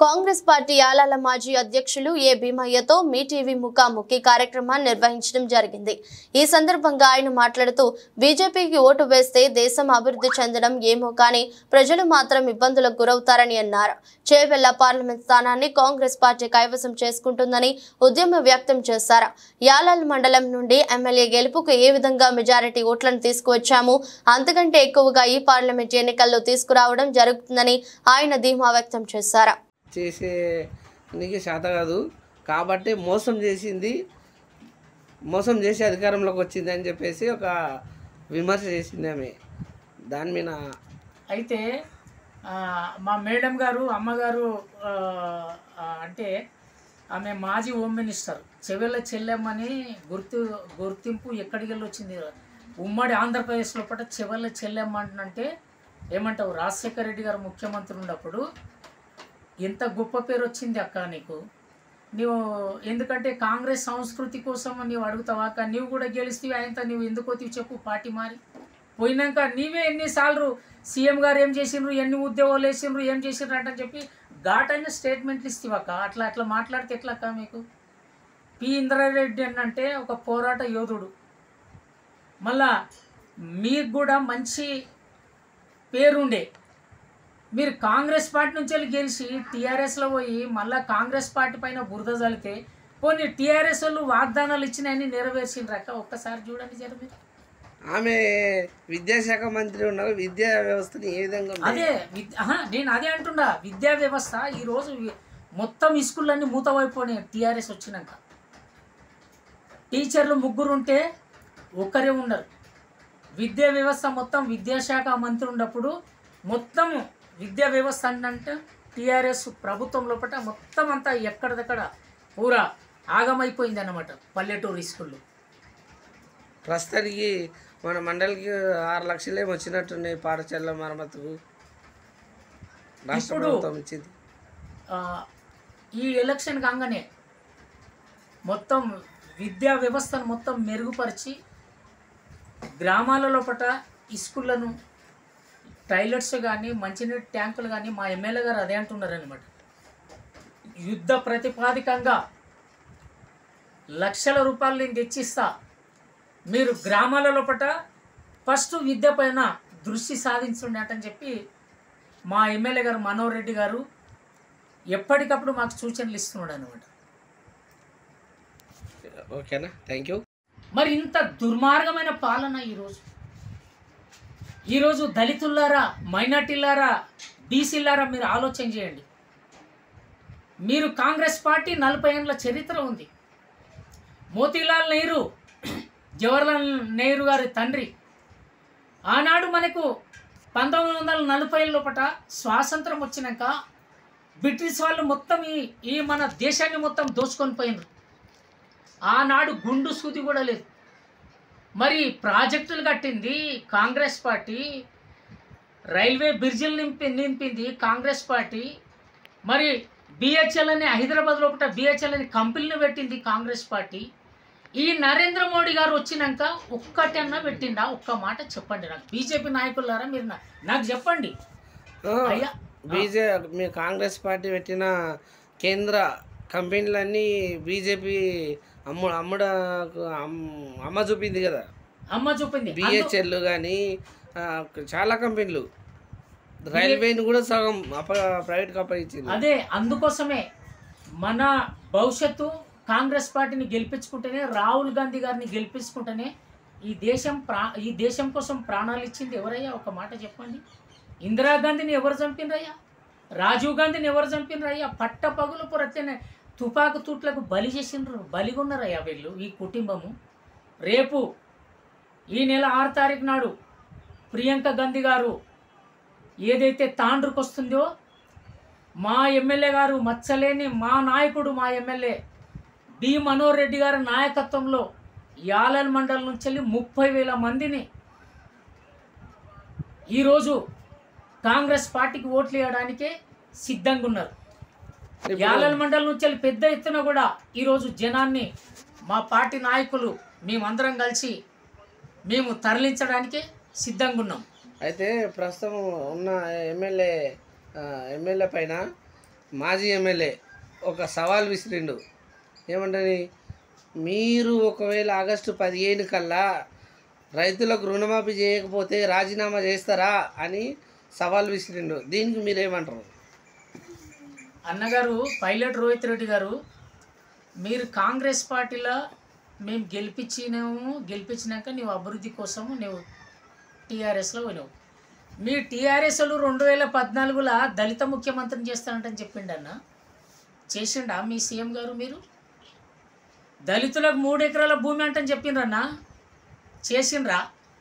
Congress party యాలాల మాజీ అధ్యక్షులు ఏ భీమయ్యతో మీ TV ముఖాముఖి కార్యక్రమాన్ని నిర్వహించడం జరిగింది ఈ సందర్భంగా ఆయన మాట్లాడుతూ బీజేపీకి ఓటు వేస్తే దేశం అభివృద్ధి చెందడం ఏమో కానీ ప్రజలు మాత్రం ఇబ్బందులకు గురవుతారని అన్నారు చేవెళ్ల పార్లమెంట్ స్థానాన్ని కాంగ్రెస్ పార్టీ కైవసం చేసుకుంటుందని ఉద్యమం వ్యక్తం చేశారు యాలాల్ మండలం నుండి ఎమ్మెల్యే గెలుపుకు ఏ విధంగా మెజారిటీ ఓట్లను తీసుకువచ్చాము అంతకంటే ఎక్కువగా ఈ పార్లమెంట్ ఎన్నికల్లో తీసుకురావడం జరుగుతుందని ఆయన ధీమా వ్యక్తం చేశారు చేసే నీకు శాత కాదు కాబట్టి మోసం చేసింది మోసం చేసి అధికారంలోకి వచ్చింది అని చెప్పేసి ఒక విమర్శ చేసింది ఆమె దాని మీద అయితే ఆ, మా మేడం గారు అమ్మగారు ఆ, ఆ, అంటే ఆమె మాజీ హోమ్ మినిస్టర్ చెవెళ్ళ చెల్లెమ్మని గుర్తు గుర్తింపు ఎక్కడికి వెళ్ళి వచ్చింది ఉమ్మడి ఆంధ్రప్రదేశ్ లోపల చెవెళ్ళ చెల్లెమ్మ అంటే ఏమంటావు రాజశేఖర రెడ్డి గారు ముఖ్యమంత్రి ఉన్నప్పుడు ఎంత గొప్ప పేరు వచ్చింది అక్క నీకు నీవు ఎందుకంటే కాంగ్రెస్ సంస్కృతి కోసం నీవు అడుగుతావా అక్క నీవు కూడా గెలిస్తే ఆయనతో నీవు ఎందుకు వస్తావు చెప్పు పార్టీ మారి పోయినాక నీవే ఎన్నిసార్లు సీఎం గారు ఏం చేసిండ్రు ఎన్ని ఉద్యోగాలు వేసిండ్రు ఏం చేసిండ్రు అంటే చెప్పి ఘాటైన స్టేట్మెంట్లు ఇస్తావక్క అట్లా అట్లా మాట్లాడితే ఎట్లక్క మీకు పి ఇంద్రారెడ్డి అని అంటే ఒక పోరాట యోధుడు మళ్ళా మీకు కూడా మంచి పేరుండే మీరు కాంగ్రెస్ పార్టీ నుంచి వెళ్ళి గెలిచి టీఆర్ఎస్లో పోయి మళ్ళీ కాంగ్రెస్ పార్టీ పైన బురద చల్లితే పోనీ టీఆర్ఎస్ వాళ్ళు వాగ్దానాలు ఇచ్చినాయని నెరవేర్చిండ్రక్క ఒక్కసారి చూడండి జర మీరు ఆమె విద్యాశాఖ మంత్రి ఉన్నారు విద్యా వ్యవస్థని ఏ విధంగా ఉంది? అదే విద్- ఆహా, నేను అదే అంటున్నా విద్యా వ్యవస్థ ఈరోజు వి- మొత్తం స్కూళ్ళన్నీ మూతవైపోయినాయి టీఆర్ఎస్ వచ్చినాక టీచర్లు ముగ్గురు ఉంటే ఒక్కరే ఉండరు విద్యా వ్యవస్థ మొత్తం విద్యాశాఖ మంత్రి ఉన్నప్పుడు మొత్తం విద్యా వ్యవస్థ అంటే టీఆర్ఎస్ ప్రభుత్వం లోపల మొత్తం అంతా ఎక్కడిదక్కడ పూరా ఆగమైపోయింది అన్నమాట పల్లెటూరు స్కూళ్ళు ప్రస్తుతానికి మన మండలికి ఆరు లక్షలు ఏమి వచ్చినట్టున్నాయి పాఠశాల మరమ్మతుకు రాష్ట్ర ఇప్పుడు- ప్రభుత్వం ఇచ్చింది ఆ, ఈ ఎలక్షన్ కాగానే మొత్తం విద్యా వ్యవస్థను మొత్తం మెరుగుపరిచి గ్రామాల లోపల స్కూళ్ళను టాయిలెట్స్ కానీ మంచినీటి ట్యాంకులు కానీ మా ఎమ్మెల్యే గారు అదే అంటున్నారనమాట యుద్ధ ప్రతిపాదికంగా లక్షల రూపాయలు నేను తెచ్చిస్తా మీరు గ్రామాల లోపల ఫస్ట్ విద్య పైన దృష్టి సాధించండి అంటని చెప్పి మా ఎమ్మెల్యే గారు మనోహర్ రెడ్డి గారు ఎప్పటికప్పుడు మాకు సూచనలు ఇస్తున్నాడు అనమాట ఓకేనా థ్యాంక్ యూ మరి ఇంత దుర్మార్గమైన పాలన ఈరోజు ఈరోజు దళితులారా మైనార్టీలారా బీసీలారా మీరు ఆలోచన చేయండి మీరు కాంగ్రెస్ పార్టీ నలభై ఏళ్ళ చరిత్ర ఉంది మోతీలాల్ నెహ్రూ జవహర్లాల్ నెహ్రూ గారి తండ్రి ఆనాడు మనకు పంతొమ్మిది వందల నలభై లోపల స్వాతంత్రం వచ్చినాక బ్రిటిష్ వాళ్ళు మొత్తం ఈ ఈ మన దేశాన్ని మొత్తం దోచుకొని పోయినారు ఆనాడు గుండు సూది కూడా లేదు మరి ప్రాజెక్టులు కట్టింది కాంగ్రెస్ పార్టీ రైల్వే బ్రిడ్జిలు నింపి నింపింది కాంగ్రెస్ పార్టీ మరి బిహెచ్ఎల్ అని హైదరాబాద్ లోపల బిహెచ్ఎల్ అని కంపెనీలు పెట్టింది కాంగ్రెస్ పార్టీ ఈ నరేంద్ర మోడీ గారు వచ్చినాక ఒక్కటన్నా పెట్టిండా ఒక్క మాట చెప్పండి నాకు బీజేపీ నాయకులారా మీరు నా- నాకు చెప్పండి అయ్యా బీజే మీ కాంగ్రెస్ పార్టీ పెట్టిన కేంద్ర కంపెనీలన్నీ బీజేపీ అమ్ము అమ్ముడ అమ్- అమ్మ చూపింది కదా అమ్మ చూపింది అందు- బిహెచ్ఎల్ కానీ చాలా కంపెనీలు రైల్వేని కూడా సగం అప్ప ప్రైవేట్ కంపెనీ ఇచ్చింది అదే అందుకోసమే మన భవిష్యత్తు కాంగ్రెస్ పార్టీని గెలిపించుకుంటేనే రాహుల్ గాంధీ గారిని గెలిపించుకుంటేనే ఈ దేశం ప్రా ఈ దేశం కోసం ప్రాణాలు ఇచ్చింది ఎవరయ్యా ఒక మాట చెప్పండి ఇందిరాగాంధీని ఎవరు చంపినరయ్యా రాజీవ్ గాంధీని ఎవరు చంపినరయ్యా పట్ట పగులు పొరతేనే తుపాకు తూట్లకు బలి చేసిండ్రు బలిగొన్నారయ్యా వీళ్ళు ఈ కుటుంబము రేపు ఈ నెల ఆరు తారీఖు నాడు ప్రియాంక గాంధీ గారు ఏదైతే తాండ్రుకు వస్తుందో మా ఎమ్మెల్యే గారు మచ్చలేని మా నాయకుడు మా ఎమ్మెల్యే బి మనోహర్ రెడ్డి గారి నాయకత్వంలో యాలల్ మండలం నుంచి వెళ్ళి ముప్పై వేల మందిని ఈరోజు కాంగ్రెస్ పార్టీకి ఓట్లు వేయడానికే సిద్ధంగా ఉన్నారు యాలల్ మండలం నుంచి వెళ్ళి పెద్ద ఎత్తున కూడా ఈరోజు జనాన్ని మా పార్టీ నాయకులు మేమందరం కలిసి మేము తరలించడానికే సిద్ధంగా ఉన్నాం అయితే ప్రస్తుతం ఉన్న ఎమ్మెల్యే ఎమ్మెల్యే పైన మాజీ ఎమ్మెల్యే ఒక సవాల్ విసిరిండు ఏమంటని మీరు ఒకవేళ ఆగస్టు పదిహేను కల్లా రైతులకు రుణమాఫీ చేయకపోతే రాజీనామా చేస్తారా అని సవాల్ విసిరిండు దీనికి మీరేమంటారు అన్నగారు పైలట్ రోహిత్ రెడ్డి గారు మీరు కాంగ్రెస్ పార్టీలో మేము గెలిపించినాము గెలిపించినాక నీవు అభివృద్ధి కోసం నువ్వు టీఆర్ఎస్లో పోయినావు మీ టీఆర్ఎస్లు రెండు వేల పద్నాలుగులో దళిత ముఖ్యమంత్రిని చేస్తానంటని చెప్పిండు అన్న చేసిండా మీ సీఎం గారు మీరు దళితులకు మూడు ఎకరాల భూమి అంటని చెప్పిండ్రన్నా చేసిండ్రా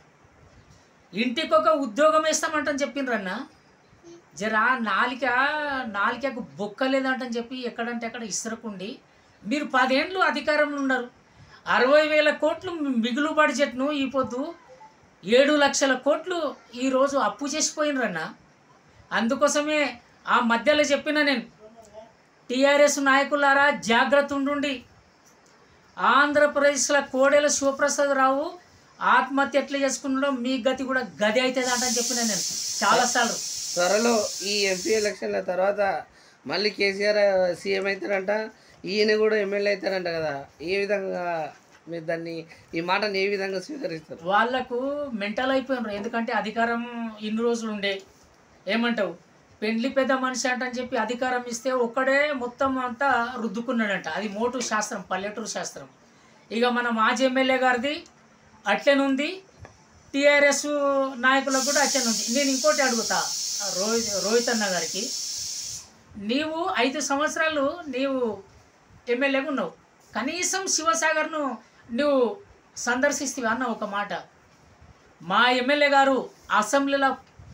ఇంటికి ఒక ఉద్యోగం వేస్తామంటని చెప్పిండ్రన్నా జరా నాలిక నాలికకు బొక్క లేదంటని చెప్పి ఎక్కడంటే అక్కడ ఇసరకుండి మీరు పదేండ్లు అధికారంలో ఉన్నారు అరవై వేల కోట్లు మిగులు బడ్జెట్ను ఈ పొద్దు ఏడు లక్షల కోట్లు ఈరోజు అప్పు చేసిపోయినరన్న అందుకోసమే ఆ మధ్యలో చెప్పిన నేను టీఆర్ఎస్ నాయకులారా జాగ్రత్త ఉండుండి ఆంధ్రప్రదేశ్లో కోడెల శివప్రసాద్ రావు ఆత్మహత్య ఎట్లా చేసుకున్నాడో మీ గతి కూడా గది అవుతుంది అంటని చెప్పిన నేను చాలాసార్లు త్వరలో ఈ ఎంపీ ఎలక్షన్ల తర్వాత మళ్ళీ కేసీఆర్ సీఎం అవుతారంట ఈయన కూడా ఎమ్మెల్యే అవుతారంట కదా ఏ విధంగా మీరు దాన్ని ఈ మాటని ఏ విధంగా స్వీకరిస్తారు వాళ్ళకు మెంటల్ అయిపోయినారు ఎందుకంటే అధికారం ఇన్ని రోజులు ఉండే ఏమంటావు పెండ్లి పెద్ద మనిషి అంటని చెప్పి అధికారం ఇస్తే ఒక్కడే మొత్తం అంతా రుద్దుకున్నాడంట అది మోటు శాస్త్రం పల్లెటూరు శాస్త్రం ఇక మన మాజీ ఎమ్మెల్యే గారిది అట్లనుంది టీఆర్ఎస్ నాయకులకు కూడా అట్లనుంది నేను ఇంకోటి అడుగుతా రోహిత్ రోహిత్ అన్న గారికి నీవు ఐదు సంవత్సరాలు నీవు ఎమ్మెల్యేగా ఉన్నావు కనీసం శివసాగర్ను నువ్వు సందర్శిస్తే అన్న ఒక మాట మా ఎమ్మెల్యే గారు అసెంబ్లీలో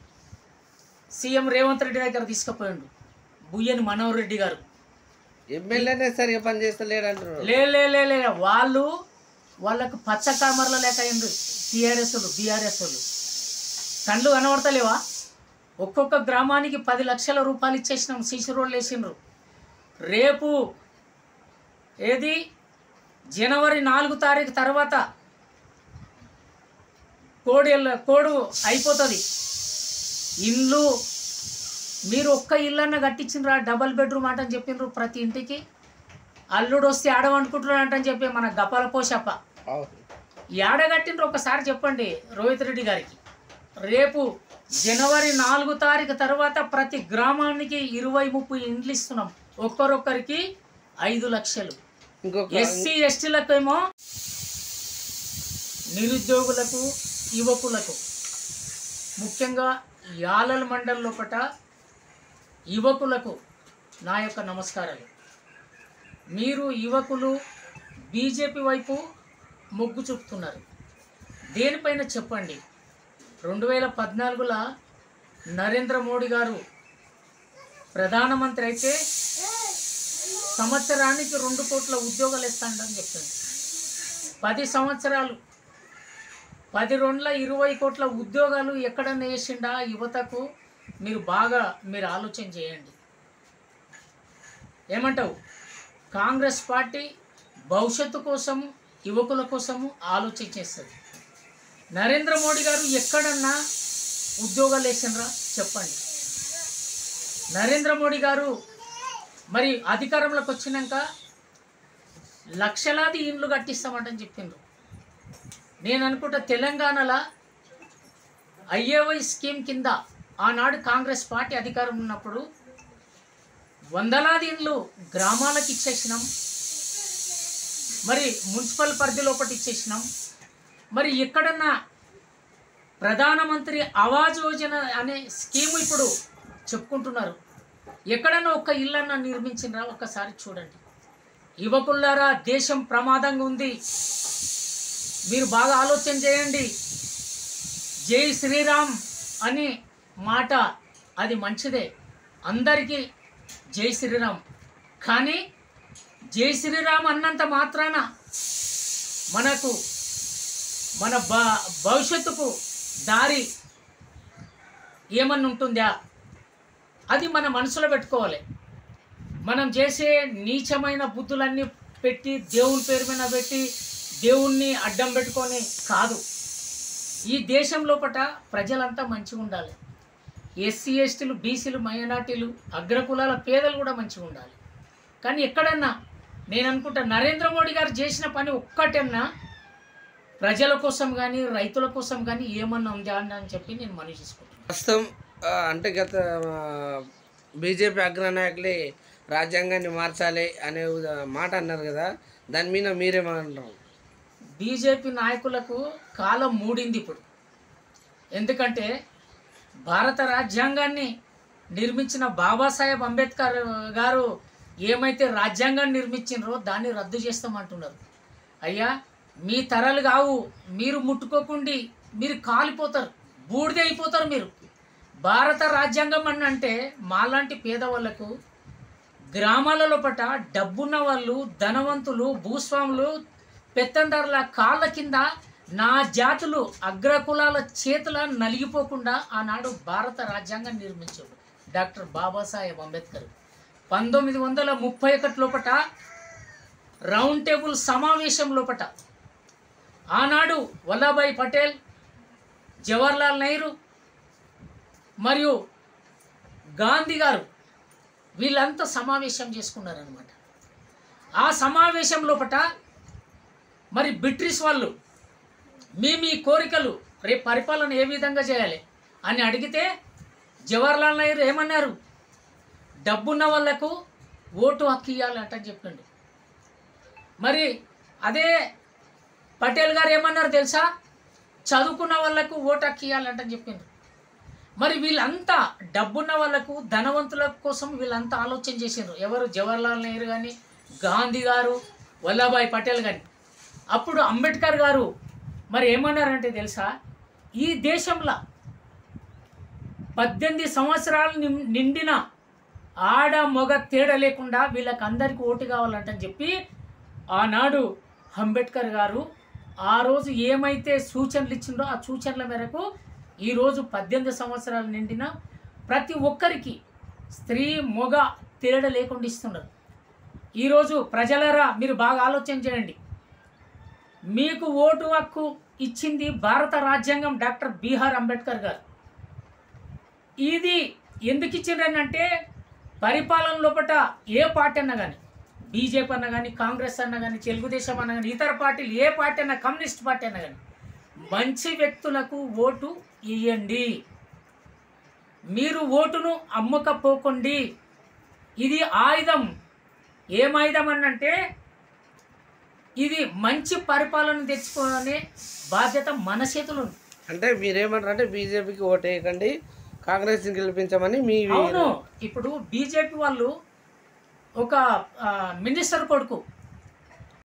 సీఎం రేవంత్ రెడ్డి దగ్గర తీసుకుపోయిండు బుయ్యని మనోహర్ రెడ్డి గారు ఎమ్మెల్యేనే సరిగా పని చేస్తలేడు అంటున్నారు లే లే లే లే వాళ్ళు వాళ్ళకు పచ్చ కామర్ల లేక అయింది టీఆర్ఎస్ వాళ్ళు బీఆర్ఎస్ వాళ్ళు కళ్ళు కనబడతలేవా ఒక్కొక్క గ్రామానికి పది లక్షల రూపాయలు ఇచ్చేసినాం సీసీ రోడ్లు వేసిండ్రు రేపు ఏది జనవరి నాలుగు తారీఖు తర్వాత కోడి కోడు అయిపోతుంది ఇండ్లు మీరు ఒక్క ఇల్లన్న కట్టించిండ్రా డబల్ బెడ్రూమ్ అంటని చెప్పిండ్రు ప్రతి ఇంటికి అల్లుడు వస్తే ఆడవనుకుంటున్నాడు అంటని చెప్పి మన గపాల పోషప్ప ఈ ఆడగట్టిండ్రు ఒకసారి చెప్పండి రోహిత్ రెడ్డి గారికి రేపు జనవరి నాలుగు తారీఖు తర్వాత ప్రతి గ్రామానికి ఇరవై ముప్పై ఇండ్లు ఇస్తున్నాం ఒక్కరొక్కరికి ఐదు లక్షలు ఇంకొక ఎస్సీ ఎస్టీలకేమో నిరుద్యోగులకు యువకులకు ముఖ్యంగా యాలల మండల్ లోపట యువకులకు నా యొక్క నమస్కారాలు మీరు యువకులు బీజేపీ వైపు మొగ్గు చూపుతున్నారు దేనిపైన చెప్పండి రెండు వేల పద్నాలుగులో నరేంద్ర మోడీ గారు ప్రధానమంత్రి అయితే సంవత్సరానికి రెండు కోట్ల ఉద్యోగాలు ఇస్తాడని చెప్తుంది పది సంవత్సరాలు పది రెండుల ఇరవై కోట్ల ఉద్యోగాలు ఎక్కడన్నా వేసిండా యువతకు మీరు బాగా మీరు ఆలోచన చేయండి ఏమంటావు కాంగ్రెస్ పార్టీ భవిష్యత్తు కోసము యువకుల కోసము ఆలోచన చేస్తుంది నరేంద్ర మోడీ గారు ఎక్కడన్నా ఉద్యోగాలు వేసిండ్రా చెప్పండి నరేంద్ర మోడీ గారు మరి అధికారంలోకి వచ్చినాక లక్షలాది ఇండ్లు కట్టిస్తామంటని చెప్పిండ్రు నేను అనుకుంటా తెలంగాణలో ఐఏవై స్కీమ్ కింద ఆనాడు కాంగ్రెస్ పార్టీ అధికారం ఉన్నప్పుడు వందలాది ఇండ్లు గ్రామాలకు ఇచ్చేసినాం మరి మున్సిపల్ పరిధి లోపల ఇచ్చేసినాం మరి ఎక్కడన్నా ప్రధానమంత్రి ఆవాజ్ యోజన అనే స్కీమ్ ఇప్పుడు చెప్పుకుంటున్నారు ఎక్కడన్నా ఒక్క ఇల్లన్నా నిర్మించినరా ఒక్కసారి చూడండి యువకులారా దేశం ప్రమాదంగా ఉంది మీరు బాగా ఆలోచన చేయండి జై శ్రీరామ్ అనే మాట అది మంచిదే అందరికీ జై శ్రీరామ్ కానీ జై శ్రీరామ్ అన్నంత మాత్రాన మనకు మన భ భవిష్యత్తుకు దారి ఏమన్నా ఉంటుందా అది మన మనసులో పెట్టుకోవాలి మనం చేసే నీచమైన బుద్ధులన్నీ పెట్టి దేవుని పేరు మీద పెట్టి దేవుణ్ణి అడ్డం పెట్టుకొని కాదు ఈ దేశం లోపట ప్రజలంతా మంచిగా ఉండాలి ఎస్సీ ఎస్టీలు బీసీలు మైనార్టీలు అగ్రకులాల పేదలు కూడా మంచిగా ఉండాలి కానీ ఎక్కడన్నా నేను అనుకుంటా నరేంద్ర మోడీ గారు చేసిన పని ఒక్కటన్నా ప్రజల కోసం కానీ రైతుల కోసం కానీ ఏమన్నా ఉందా అని అని చెప్పి నేను మనవి చేసుకుంటున్నాను ప్రస్తుతం ఆ, అంటే గత బీజేపీ అగ్రనాయకులే రాజ్యాంగాన్ని మార్చాలి అనే ఉద- మాట అన్నారు కదా దాని మీద మీరేమంటారు బీజేపీ నాయకులకు కాలం మూడింది ఇప్పుడు ఎందుకంటే భారత రాజ్యాంగాన్ని నిర్మించిన బాబాసాహెబ్ అంబేద్కర్ గారు ఏమైతే రాజ్యాంగాన్ని నిర్మించినరో దాన్ని రద్దు చేస్తామంటున్నారు అయ్యా మీ తరాలు కావు మీరు ముట్టుకోకుండి మీరు కాలిపోతారు బూడిద అయిపోతారు మీరు భారత రాజ్యాంగం అని అంటే మాలాంటి పేదవాళ్ళకు గ్రామాలలో పట డబ్బున్న వాళ్ళు ధనవంతులు భూస్వాములు పెత్తందారుల కాళ్ళ కింద నా జాతులు అగ్రకులాల చేతుల నలిగిపోకుండా ఆనాడు భారత రాజ్యాంగం నిర్మించాడు డాక్టర్ బాబాసాహెబ్ అంబేద్కర్ పంతొమ్మిది వందల ముప్పై ఒకటి లోపట రౌండ్ టేబుల్ సమావేశం లోపట ఆనాడు వల్లభాయ్ పటేల్ జవహర్లాల్ నెహ్రూ మరియు గాంధీ గారు వీళ్ళంతా సమావేశం చేసుకున్నారనమాట ఆ సమావేశం లోపట మరి బ్రిటిష్ వాళ్ళు మీ మీ కోరికలు రేపు పరిపాలన ఏ విధంగా చేయాలి అని అడిగితే జవహర్లాల్ నెహ్రూ ఏమన్నారు డబ్బున్న వాళ్ళకు ఓటు హక్కు ఇవ్వాలంట చెప్పండి మరి అదే పటేల్ గారు ఏమన్నారు తెలుసా చదువుకున్న వాళ్ళకు ఓటు హక్కు ఇవ్వాలంట చెప్పిండ్రు మరి వీళ్ళంతా డబ్బున్న వాళ్ళకు ధనవంతుల కోసం వీళ్ళంతా ఆలోచన చేసిండ్రు ఎవరు జవహర్లాల్ నెహ్రూ కానీ గాంధీ గారు వల్లభాయ్ పటేల్ కానీ అప్పుడు అంబేద్కర్ గారు మరి ఏమన్నారంటే తెలుసా ఈ దేశంలో పద్దెనిమిది సంవత్సరాలు నిం- నిండిన ఆడ మొగ తేడా లేకుండా వీళ్ళకి అందరికీ ఓటు కావాలంటని చెప్పి ఆనాడు అంబేద్కర్ గారు ఆ రోజు ఏమైతే సూచనలు ఇచ్చిండో ఆ సూచనల మేరకు ఈరోజు పద్దెనిమిది సంవత్సరాలు నిండిన ప్రతి ఒక్కరికి స్త్రీ మొగ తేడా లేకుండా ఇస్తున్నారు ఈరోజు ప్రజలరా మీరు బాగా ఆలోచన చేయండి మీకు ఓటు హక్కు ఇచ్చింది భారత రాజ్యాంగం డాక్టర్ బీఆర్ అంబేద్కర్ గారు ఇది ఎందుకు ఇచ్చిండ్రనంటే పరిపాలన లోపట ఏ పార్టీ అన్నా కానీ బీజేపీ అన్నా కానీ కాంగ్రెస్ అన్నా కానీ తెలుగుదేశం అన్నా కానీ ఇతర పార్టీలు ఏ పార్టీ అన్నా కమ్యూనిస్ట్ పార్టీ అన్నా కానీ మంచి వ్యక్తులకు ఓటు ఇవ్వండి మీరు ఓటును అమ్మకపోకండి ఇది ఆయుధం ఏం ఆయుధం అని అంటే ఇది మంచి పరిపాలన తెచ్చుకునే బాధ్యత మన చేతులు ఉంది అంటే మీరేమంటారు అంటే బీజేపీకి ఓటు వేయకండి కాంగ్రెస్ని గెలిపించమని మీ అవును ఇప్పుడు బీజేపీ వాళ్ళు ఒక ఆ, మినిస్టర్ కొడుకు